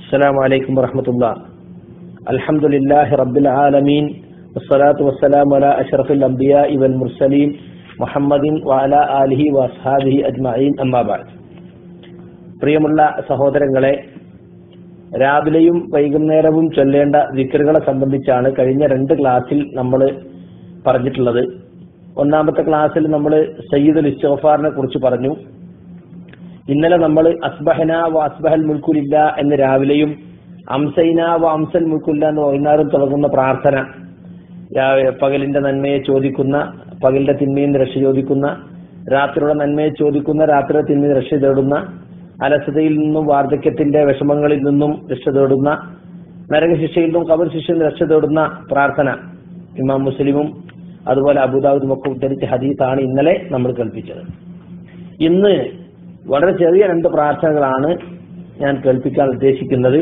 السلام عليكم ورحمة الله الحمد لله رب العالمين والصلاة والسلام على أشرف الأنبياء والمرسلين محمد وعلى آله وأصحابه أجمعين أما بعد പ്രിയമുള്ള സഹോദരങ്ങളെ രാവിലെയും വൈകുന്നേരവും ചൊല്ലേണ്ട വിക്കറുകളെ സംബന്ധിച്ചാണ് കഴിഞ്ഞ രണ്ട് ക്ലാസ്സിൽ നമ്മൾ പറഞ്ഞിട്ടുള്ളത് ഒന്നാമത്തെ ക്ലാസ്സിൽ നമ്മൾ സയ്യിദുൽ ഇസ്തോഫാറിനെ കുറിച്ച് പറഞ്ഞു ഇന്നലെ നമ്മൾ അസ്ബഹന വ അസ്ബഹൽ മുൽക്കുലില്ല എന്ന് രാവിലെയും അംസൈന വ അംസൽ മുൽക്കുല്ല എന്ന് വൈകുന്നേരം തുടങ്ങുന്ന പ്രാർത്ഥന രാ- പകലിന്റെ നന്മയെ ചോദിക്കുന്ന പകലിന്റെ തിന്മയിൽ നിന്ന് രക്ഷ ചോദിക്കുന്ന രാത്രിയുടെ നന്മയെ ചോദിക്കുന്ന രാത്രിയുടെ തിന്മയിൽ നിന്ന് രക്ഷ തേടുന്ന അലസതയിൽ നിന്നും വാർദ്ധക്യത്തിന്റെ വിഷമങ്ങളിൽ നിന്നും രക്ഷ തേടുന്ന നരകശിക്ഷയിൽ നിന്നും കബർ ശിക്ഷയിൽ നിന്ന് രക്ഷ തേടുന്ന പ്രാർത്ഥന ഇമാം മുസ്ലിമും അതുപോലെ അബുദാബുദും ഒക്കെ ഉദ്ധരിച്ച ഹദീസാണ് ഇന്നലെ നമ്മൾ കേൾപ്പിച്ചത് ഇന്ന് വളരെ ചെറിയ രണ്ട് പ്രാർത്ഥനകളാണ് ഞാൻ കേൾപ്പിക്കാൻ ഉദ്ദേശിക്കുന്നത്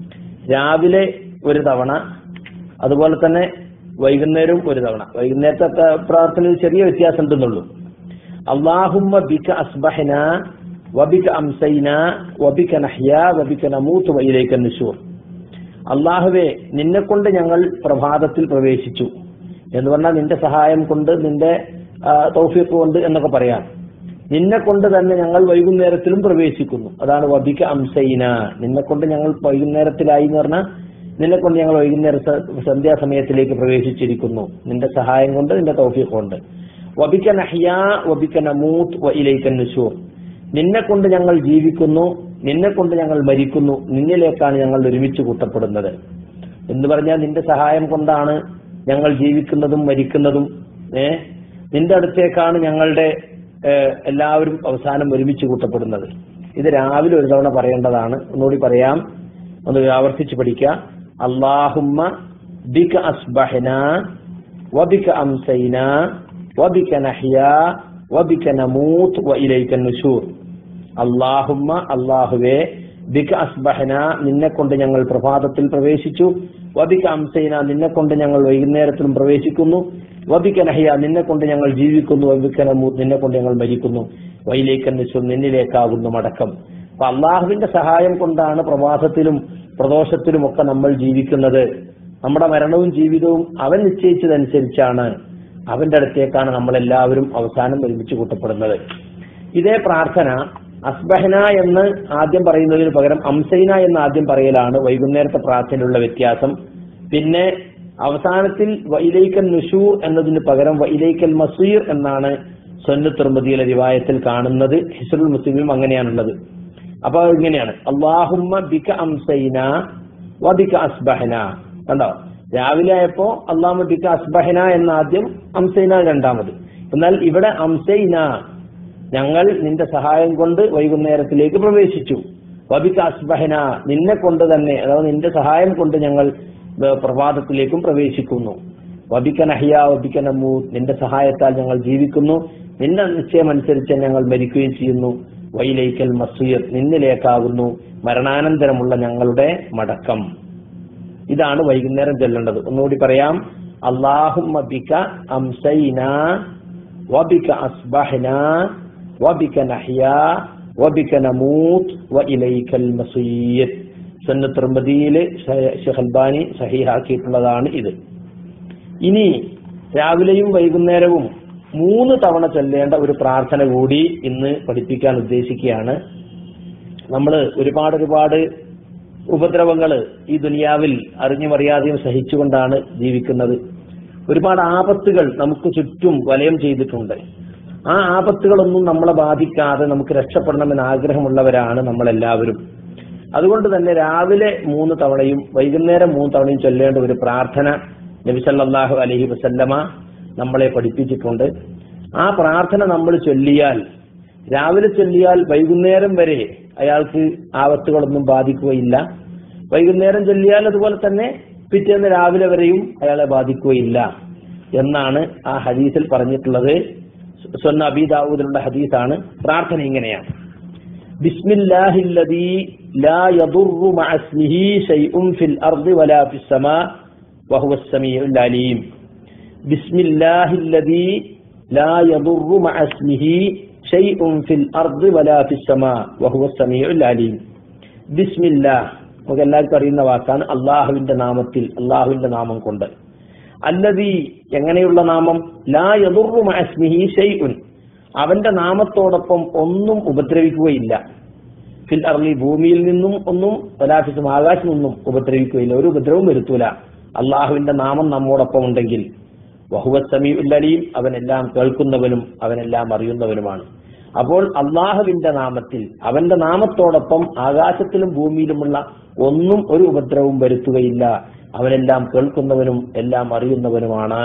രാവിലെ ഒരു തവണ അതുപോലെ തന്നെ വൈകുന്നേരവും ഒരു തവണ വൈകുന്നേരത്തെ ത- പ്രാർത്ഥനയിൽ ചെറിയ വ്യത്യാസം ഉണ്ടെന്നുള്ളൂ അള്ളാഹുമ്മ ബിക അസ്ബഹന വബിക അംസൈന വബിക നഹ്യ വബിക നമൂത്ത് വയിലേക്ക് നിശൂർ അള്ളാഹുവെ നിന്നെ കൊണ്ട് ഞങ്ങൾ പ്രഭാതത്തിൽ പ്രവേശിച്ചു എന്ന് പറഞ്ഞാൽ നിന്റെ സഹായം കൊണ്ട് നിന്റെ ആ, തൗഫീഖ് കൊണ്ട് എന്നൊക്കെ പറയാം നിന്നെ കൊണ്ട് തന്നെ ഞങ്ങൾ വൈകുന്നേരത്തിലും പ്രവേശിക്കുന്നു അതാണ് വബിക അംസൈന നിന്നെ കൊണ്ട് ഞങ്ങൾ വൈകുന്നേരത്തിലായി എന്ന് പറഞ്ഞാൽ നിന്നെ കൊണ്ട് ഞങ്ങൾ വൈകുന്നേര സ- സന്ധ്യാസമയത്തിലേക്ക് പ്രവേശിച്ചിരിക്കുന്നു നിന്റെ സഹായം കൊണ്ട് നിന്റെ തൗഫീഖ് കൊണ്ട് വബിക നഹ്യ വബിക നമൂത്ത് വ ഇലൈക നുശൂർ നിന്നെ കൊണ്ട് ഞങ്ങൾ ജീവിക്കുന്നു നിന്നെ കൊണ്ട് ഞങ്ങൾ മരിക്കുന്നു നിന്നിലേക്കാണ് ഞങ്ങൾ ഒരുമിച്ച് കൂട്ടപ്പെടുന്നത് എന്ന് പറഞ്ഞാൽ നിന്റെ സഹായം കൊണ്ടാണ് ഞങ്ങൾ ജീവിക്കുന്നതും മരിക്കുന്നതും ഏ നിന്റെ അടുത്തേക്കാണ് ഞങ്ങളുടെ ഏ, എല്ലാവരും അവസാനം ഒരുമിച്ച് കൂട്ടപ്പെടുന്നത് ഇത് രാവിലെ ഒരു തവണ പറയേണ്ടതാണ് ഒന്നുകൂടി പറയാം ഒന്ന് ആവർത്തിച്ച് പഠിക്കുക അള്ളാഹുമ്മ ബിക അസ്ബഹന വബിക അംസൈന വബിക നഹ്യ വബിക നമൂത്ത് വ ഇലൈക നുശൂർ അള്ളാഹുമ്മ അള്ളാഹുവേ ബിക അസ്ബഹന നിന്നെ കൊണ്ട് ഞങ്ങൾ പ്രഭാതത്തിൽ പ്രവേശിച്ചു വബിക അംസൈന നിന്നെ കൊണ്ട് ഞങ്ങൾ വൈകുന്നേരത്തിലും പ്രവേശിക്കുന്നു വബിക നഹ്യ നിന്നെ കൊണ്ട് ഞങ്ങൾ ജീവിക്കുന്നു വബിക നമൂത്ത് നിന്നെ കൊണ്ട് ഞങ്ങൾ മരിക്കുന്നു വൈലേക്കൻ നിശു നിന്നിലേക്കാകുന്നു മടക്കം അപ്പൊ അള്ളാഹുവിന്റെ സഹായം കൊണ്ടാണ് പ്രവാസത്തിലും പ്രദോഷത്തിലും ഒക്കെ നമ്മൾ ജീവിക്കുന്നത് നമ്മുടെ മരണവും ജീവിതവും അവൻ നിശ്ചയിച്ചതനുസരിച്ചാണ് അവന്റെ അടുത്തേക്കാണ് നമ്മളെല്ലാവരും അവസാനം ഒരുമിച്ച് കൂട്ടപ്പെടുന്നത് ഇതേ പ്രാർത്ഥന അസ്ബഹന എന്ന് ആദ്യം പറയുന്നതിന് പകരം അംസൈന എന്ന് ആദ്യം പറയലാണ് വൈകുന്നേരത്തെ പ്രാർത്ഥനയിലുള്ള വ്യത്യാസം പിന്നെ അവസാനത്തിൽ വൈലൈക്കൽ നുഷൂ എന്നതിന് പകരം വൈലൈക്കൽ മസീർ എന്നാണ് സൊന്നു തിർമതിയിലെ റിവായത്തിൽ കാണുന്നത് ഹിസ്റുൽ മുസ്ലിമും അങ്ങനെയാണുള്ളത് അപ്പൊ ഇങ്ങനെയാണ് അള്ളാഹുമ്മ ബിക അംസൈന വബിക അസ്ബഹന കണ്ടോ രാവിലെ ആയപ്പോ അള്ളാഹുമ്മ ബിക അസ്ബഹന എന്ന ആദ്യം അംസൈന രണ്ടാമത് എന്നാൽ ഇവിടെ അംസൈന ഞങ്ങൾ നിന്റെ സഹായം കൊണ്ട് വൈകുന്നേരത്തിലേക്ക് പ്രവേശിച്ചു വബിക അസ്ബഹന നിന്നെ കൊണ്ട് തന്നെ അതായത് നിന്റെ സഹായം കൊണ്ട് ഞങ്ങൾ ഏ, പ്രഭാതത്തിലേക്കും പ്രവേശിക്കുന്നു വബിക നഹിയ വബിക നമൂ നിന്റെ സഹായത്താൽ ഞങ്ങൾ ജീവിക്കുന്നു നിന്റെ നിശ്ചയം അനുസരിച്ച് ഞങ്ങൾ മരിക്കുകയും ചെയ്യുന്നു വൈലൈക്കൽ മസീർ നിന്നിലേക്കാകുന്നു മരണാനന്തരമുള്ള ഞങ്ങളുടെ മടക്കം ഇതാണ് വൈകുന്നേരം ചൊല്ലേണ്ടത് ഒന്നുകൂടി പറയാം അള്ളാഹുമ്മ ബിക അംസൈന വബിക അസ്ബഹന വബിക നഹ്യ വബിക നമൂത്ത് വ ഇലൈക്കൽ മസീർ സുന്നത്തുർമദിയില് ഷെഹൽബാനി സഹിഹാക്കിയിട്ടുള്ളതാണ് ഇത് ഇനി രാവിലെയും വൈകുന്നേരവും മൂന്ന് തവണ ചൊല്ലേണ്ട ഒരു പ്രാർത്ഥന കൂടി ഇന്ന് പഠിപ്പിക്കാൻ ഉദ്ദേശിക്കുകയാണ് നമ്മൾ ഒരുപാട് ഒരുപാട് ഉപദ്രവങ്ങൾ ഈ ദുനിയാവിൽ അറിഞ്ഞും അറിയാതെയും സഹിച്ചുകൊണ്ടാണ് ജീവിക്കുന്നത് ഒരുപാട് ആപത്തുകൾ നമുക്ക് ചുറ്റും വലയം ചെയ്തിട്ടുണ്ട് ആ ആപത്തുകളൊന്നും നമ്മളെ ബാധിക്കാതെ നമുക്ക് രക്ഷപ്പെടണമെന്ന് ആഗ്രഹമുള്ളവരാണ് നമ്മളെല്ലാവരും അതുകൊണ്ട് തന്നെ രാവിലെ മൂന്ന് തവണയും വൈകുന്നേരം മൂന്ന് തവണയും ചൊല്ലേണ്ട ഒരു പ്രാർത്ഥന നബി സല്ലല്ലാഹു അലൈഹി വസല്ലമ നമ്മളെ പഠിപ്പിച്ചിട്ടുണ്ട് ആ പ്രാർത്ഥന നമ്മൾ ചൊല്ലിയാൽ രാവിലെ ചൊല്ലിയാൽ വൈകുന്നേരം വരെ അയാൾക്ക് ആപത്തുകളൊന്നും ബാധിക്കുകയില്ല വൈകുന്നേരം ചൊല്ലിയാൽ അതുപോലെ തന്നെ പിറ്റേന്ന് രാവിലെ വരെയും അയാളെ ബാധിക്കുകയില്ല എന്നാണ് ആ ഹദീസിൽ പറഞ്ഞിട്ടുള്ളത് സ്വന്ന അബി ദാവൂദിലുള്ള ഹദീസാണ് പ്രാർത്ഥന ഇങ്ങനെയാണ് ബിസ്മില്ലാഹില്ലദീ ലാ യദുറു മഅ ഇസ്മിഹി ശൈഉൻ ഫിൽ അർദി വലാ ഫിസ് സമാ വഹുവ സമീഉൽ അലീം ബിസ്മില്ലാഹില്ലദീ ലാ യദുറു മഅ ഇസ്മിഹി ഷൈഉൻ ഫിൽ അർദി വലാ ഫിസ് സമാ വഹുവ സമീഉൽ അലീം ബിസ്മില്ലാ നമുക്ക് എല്ലാവർക്കും അറിയുന്ന വാക്കാണ് അള്ളാഹുവിന്റെ നാമത്തിൽ അള്ളാഹുവിന്റെ നാമം കൊണ്ട് അല്ലതി എങ്ങനെയുള്ള നാമം ലാ യദുറു മഅസ്മിഹി ഷൈഉൻ അവന്റെ നാമത്തോടൊപ്പം ഒന്നും ഉപദ്രവിക്കുകയില്ല ഫിൽ അർലി ഭൂമിയിൽ നിന്നും ഒന്നും വലാഫിസും ആകാശത്തു നിന്നും ഉപദ്രവിക്കുകയില്ല ഒരു ഉപദ്രവവും വരുത്തൂല അള്ളാഹുവിന്റെ നാമം നമ്മോടൊപ്പം ഉണ്ടെങ്കിൽ വഹുവ സമീഉൽ അലീം അവനെല്ലാം കേൾക്കുന്നവനും അവനെല്ലാം അറിയുന്നവനുമാണ് അപ്പോൾ അള്ളാഹുവിന്റെ നാമത്തിൽ അവന്റെ നാമത്തോടൊപ്പം ആകാശത്തിലും ഭൂമിയിലുമുള്ള ഒന്നും ഒരു ഉപദ്രവവും വരുത്തുകയില്ല അവനെല്ലാം കേൾക്കുന്നവനും എല്ലാം അറിയുന്നവനുമാണ്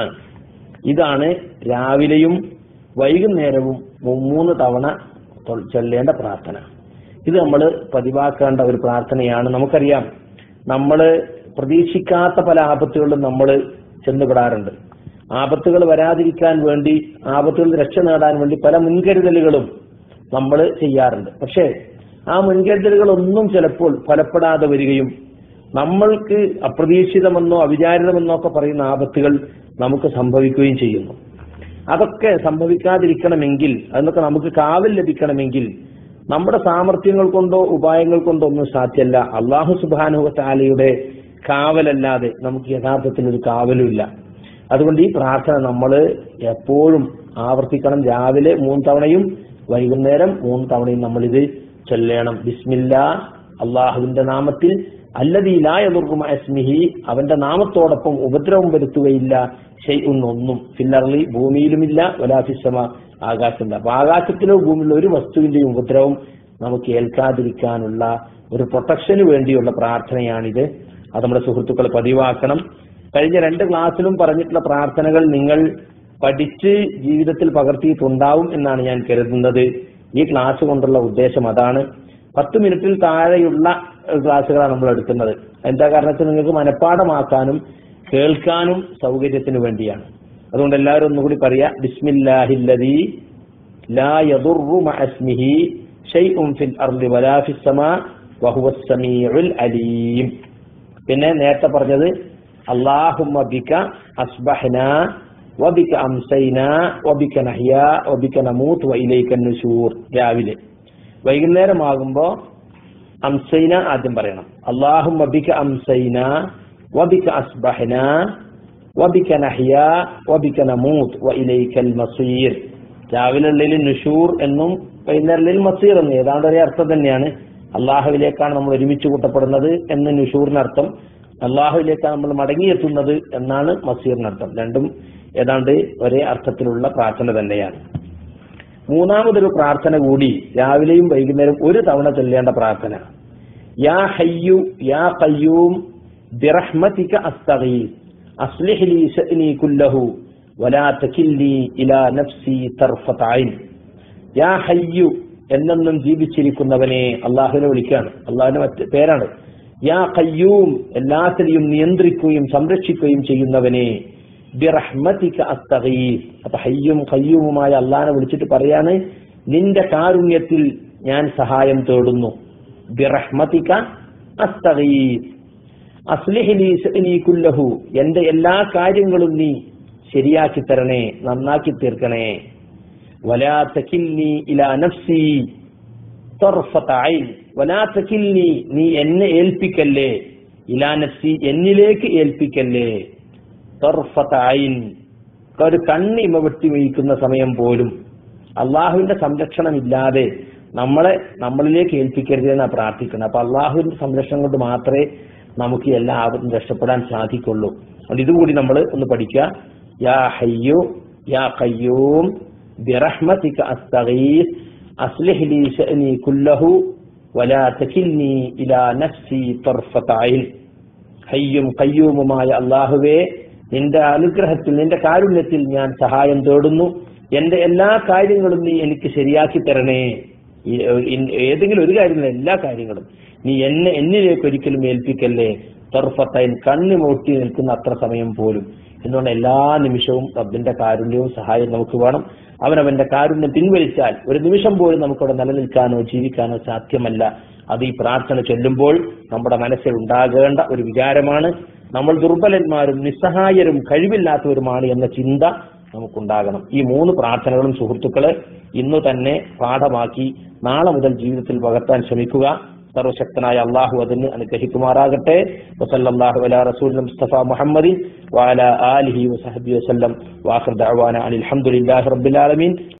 ഇതാണ് രാവിലെയും വൈകുന്നേരവും മൂന്ന് തവണ തൊ- ചൊല്ലേണ്ട പ്രാർത്ഥന ഇത് നമ്മൾ പതിവാക്കേണ്ട ഒരു പ്രാർത്ഥനയാണ് നമുക്കറിയാം നമ്മൾ പ്രതീക്ഷിക്കാത്ത പല ആപത്തുകളിലും നമ്മൾ ചെന്നുപെടാറുണ്ട് ആപത്തുകൾ വരാതിരിക്കാൻ വേണ്ടി ആപത്തുകളിൽ നിന്ന് രക്ഷ നേടാൻ വേണ്ടി പല മുൻകരുതലുകളും നമ്മൾ ചെയ്യാറുണ്ട് പക്ഷേ ആ മുൻകരുതലുകളൊന്നും ചിലപ്പോൾ ഫലപ്പെടാതെ വരികയും നമ്മൾക്ക് അപ്രതീക്ഷിതമെന്നോ അവിചാരിതമെന്നോ ഒക്കെ പറയുന്ന ആപത്തുകൾ നമുക്ക് സംഭവിക്കുകയും ചെയ്യുന്നു അതൊക്കെ സംഭവിക്കാതിരിക്കണമെങ്കിൽ അതിനൊക്കെ നമുക്ക് കാവൽ ലഭിക്കണമെങ്കിൽ നമ്മുടെ സാമർഥ്യങ്ങൾ കൊണ്ടോ ഉപായങ്ങൾ കൊണ്ടോ ഒന്നും സാധ്യമല്ല അള്ളാഹു സുബാനുഹത്താലയുടെ കാവലല്ലാതെ നമുക്ക് യഥാർത്ഥത്തിൽ ഒരു കാവലുമില്ല അതുകൊണ്ട് ഈ പ്രാർത്ഥന നമ്മൾ എപ്പോഴും ആവർത്തിക്കണം രാവിലെ മൂന്ന് തവണയും വൈകുന്നേരം മൂന്ന് തവണയും നമ്മൾ ഇത് ചൊല്ലണം ബിസ്മില്ല അള്ളാഹുവിന്റെ നാമത്തിൽ അല്ലതീലായതുർഗുമസ്മിഹി അവന്റെ നാമത്തോടൊപ്പം ഉപദ്രവം വരുത്തുകയില്ല ഷെയ്ഉൻ ഒന്നും ഫില്ലർലി ഭൂമിയിലുമില്ല വലാഫിസമ ആകാശമില്ല അപ്പൊ ആകാശത്തിലോ ഭൂമിയിലോ ഒരു വസ്തുവിന്റെയും ഉപദ്രവം നമുക്ക് ഏൽക്കാതിരിക്കാനുള്ള ഒരു പ്രൊട്ടക്ഷന് വേണ്ടിയുള്ള പ്രാർത്ഥനയാണിത് അത് നമ്മുടെ സുഹൃത്തുക്കൾ പതിവാക്കണം കഴിഞ്ഞ രണ്ട് ക്ലാസ്സിലും പറഞ്ഞിട്ടുള്ള പ്രാർത്ഥനകൾ നിങ്ങൾ പഠിച്ച് ജീവിതത്തിൽ പകർത്തിയിട്ടുണ്ടാവും എന്നാണ് ഞാൻ കരുതുന്നത് ഈ ക്ലാസ് കൊണ്ടുള്ള ഉദ്ദേശം അതാണ് പത്ത് മിനിറ്റിൽ താഴെയുള്ള ഏഹ്, ക്ലാസ്സുകളാണ് നമ്മൾ എടുക്കുന്നത് എന്താ കാരണം വെച്ചാൽ നിങ്ങൾക്ക് മനഃപ്പാഠമാക്കാനും കേൾക്കാനും സൗകര്യത്തിന് വേണ്ടിയാണ് അതുകൊണ്ട് എല്ലാവരും ഒന്നുകൂടി പറയാ ബിസ്മില്ലാഹില്ലദീ ലാ യദുറു മഅസ്മിഹി ഷൈഉൻ ഫിൽ അർളി വലാ ഫിസ് സമാ വഹുവസ് സമീഉൽ അലീം പിന്നെ നേരത്തെ പറഞ്ഞത് അള്ളാഹുമ്മ ബിക അസ്ബഹ്ന വബിക അംസൈന വബിക നഹ്യ വബിക നമൂത്ത് വഇലൈക നുശൂർ രാവിലെ വൈകുന്നേരമാകുമ്പോ അംസൈന ആദ്യം പറയണം അള്ളാഹുമ്മ ബിക അംസൈന വബിക അസ്ബഹ്ന വബിക നഹ്യ വബിക നമൂത്ത് വഇലൈക്കൽ മസീർ രാവിലെ ഉള്ളിൽ നുഷൂർ എന്നും വൈകുന്നേരം മസീർ എന്നും ഏതാണ്ട് ഒരേ അർത്ഥം തന്നെയാണ് അള്ളാഹുവിലേക്കാണ് നമ്മൾ ഒരുമിച്ച് കൂട്ടപ്പെടുന്നത് എന്ന് നുഷൂറിനർത്ഥം അള്ളാഹുവിലേക്കാണ് നമ്മൾ മടങ്ങിയെത്തുന്നത് എന്നാണ് മസീറിനർത്ഥം രണ്ടും ഏതാണ്ട് ഒരേ അർത്ഥത്തിലുള്ള പ്രാർത്ഥന തന്നെയാണ് മൂന്നാമതൊരു പ്രാർത്ഥന കൂടി രാവിലെയും വൈകുന്നേരം ഒരു തവണ ചൊല്ലേണ്ട പ്രാർത്ഥന യാ ഹയ്യു യാ ഖയ്യൂം ബിറഹ്മതിക അസ്തഗീസ് അസ്ലിഹ് ലി ശഅനി കുല്ലഹു വലാ തകിൽനി ഇലാ നഫ്സി തർഫത ഐൻ യാ ഹയ്യു എന്നെന്നും ജീവിച്ചിരിക്കുന്നവനെ അള്ളാഹുവിനെ വിളിക്കുകയാണ് അള്ളാഹുവിന്റെ മറ്റ് പേരാണ് യാ ഖയ്യൂം എല്ലാത്തിനെയും നിയന്ത്രിക്കുകയും സംരക്ഷിക്കുകയും ചെയ്യുന്നവനെ ബിറഹ്മതിക അസ്തഗീസ് അപ്പൊ ഹയ്യും ഖയ്യൂമുമായ അള്ളാഹിനെ വിളിച്ചിട്ട് പറയാണ് നിന്റെ കാരുണ്യത്തിൽ ഞാൻ സഹായം തേടുന്നു ബിറഹ്മതിക അസ്തഗീസ് അസ്ലിഹ് ലി ശഅനി കുല്ലഹു എന്റെ എല്ലാ കാര്യങ്ങളും നീ ശരിയാക്കി തരണേ നന്നാക്കി തീർക്കണേ വലാ തകിൽനി ഇലാ നഫ്സി തർഫത ഐൻ വലാ തകിൽനി നീ എന്നെ ഏൽപ്പിക്കല്ലേ ഇലാ നഫ്സി എന്നിലേക്ക് ഏൽപ്പിക്കല്ലേ തർഫത ഐൻ ഒരു കണ്ണിമ വെട്ടി വീഴ്ക്കുന്ന സമയം പോലും അള്ളാഹുവിന്റെ സംരക്ഷണമില്ലാതെ നമ്മളെ നമ്മളിലേക്ക് ഏൽപ്പിക്കരുത് എന്നാ പ്രാർത്ഥിക്കുന്നത് അപ്പൊ അള്ളാഹുവിന്റെ സംരക്ഷണം കൊണ്ട് മാത്രമേ നമുക്ക് എല്ലാ ആപത്തും രക്ഷപ്പെടാൻ സാധിക്കുള്ളൂ അതുകൊണ്ട് ഇതുകൂടി നമ്മൾ ഒന്ന് പഠിക്കുക യാ ഹയ്യു യാ ഖയ്യൂം ബിറഹ്മതിക അസ്തഗീസ് അസ്ലിഹ് ലി ശഅനി കുല്ലഹു വലാ തകിൽനി ഇലാ നഫ്സി തർഫത ഐൻ ഹയ്യും കയ്യൂമുമായ അള്ളാഹുവേ നിന്റെ അനുഗ്രഹത്തിൽ നിന്റെ കാരുണ്യത്തിൽ ഞാൻ സഹായം തേടുന്നു എന്റെ എല്ലാ കാര്യങ്ങളും നീ എനിക്ക് ശരിയാക്കി തരണേ ഈ, ഇൻ- ഏതെങ്കിലും ഒരു കാര്യമില്ല എല്ലാ കാര്യങ്ങളും നീ എന്നെ എന്നിലേക്ക് ഒരിക്കലും ഏൽപ്പിക്കല്ലേ തൊർഫത്തൈൻ കണ്ണു മൂട്ടി നിൽക്കുന്ന അത്ര സമയം പോലും എന്തുകൊണ്ട് എല്ലാ നിമിഷവും റബ്ബിന്റെ കാരുണ്യവും സഹായവും നമുക്ക് വേണം അവനവന്റെ കാരുണ്യം പിൻവലിച്ചാൽ ഒരു നിമിഷം പോലും നമുക്കവിടെ നിലനിൽക്കാനോ ജീവിക്കാനോ സാധ്യമല്ല അത് ഈ പ്രാർത്ഥന ചൊല്ലുമ്പോൾ നമ്മുടെ മനസ്സിൽ ഉണ്ടാകേണ്ട ഒരു വിചാരമാണ് നമ്മൾ ദുർബലന്മാരും നിസ്സഹായരും കഴിവില്ലാത്തവരുമാണ് എന്ന ചിന്ത നമുക്കുണ്ടാകണം ഈ മൂന്ന് പ്രാർത്ഥനകളും സുഹൃത്തുക്കളെ ഇന്നു തന്നെ പാഠമാക്കി നാളെ മുതൽ ജീവിതത്തിൽ പകർത്താൻ ശ്രമിക്കുക സർവശക്തനായ അള്ളാഹു അതിന് അനുഗ്രഹിക്കുമാറാകട്ടെ വസല്ലല്ലാഹു അലാ റസൂൽ മുസ്തഫ മുഹമ്മദിൻ വഅലാ ആലിഹി വസഹബി വസല്ലം വാഖിർ ദഅവാന അനിൽ ഹംദുലില്ലാഹി റബ്ബിൽ ആലമീൻ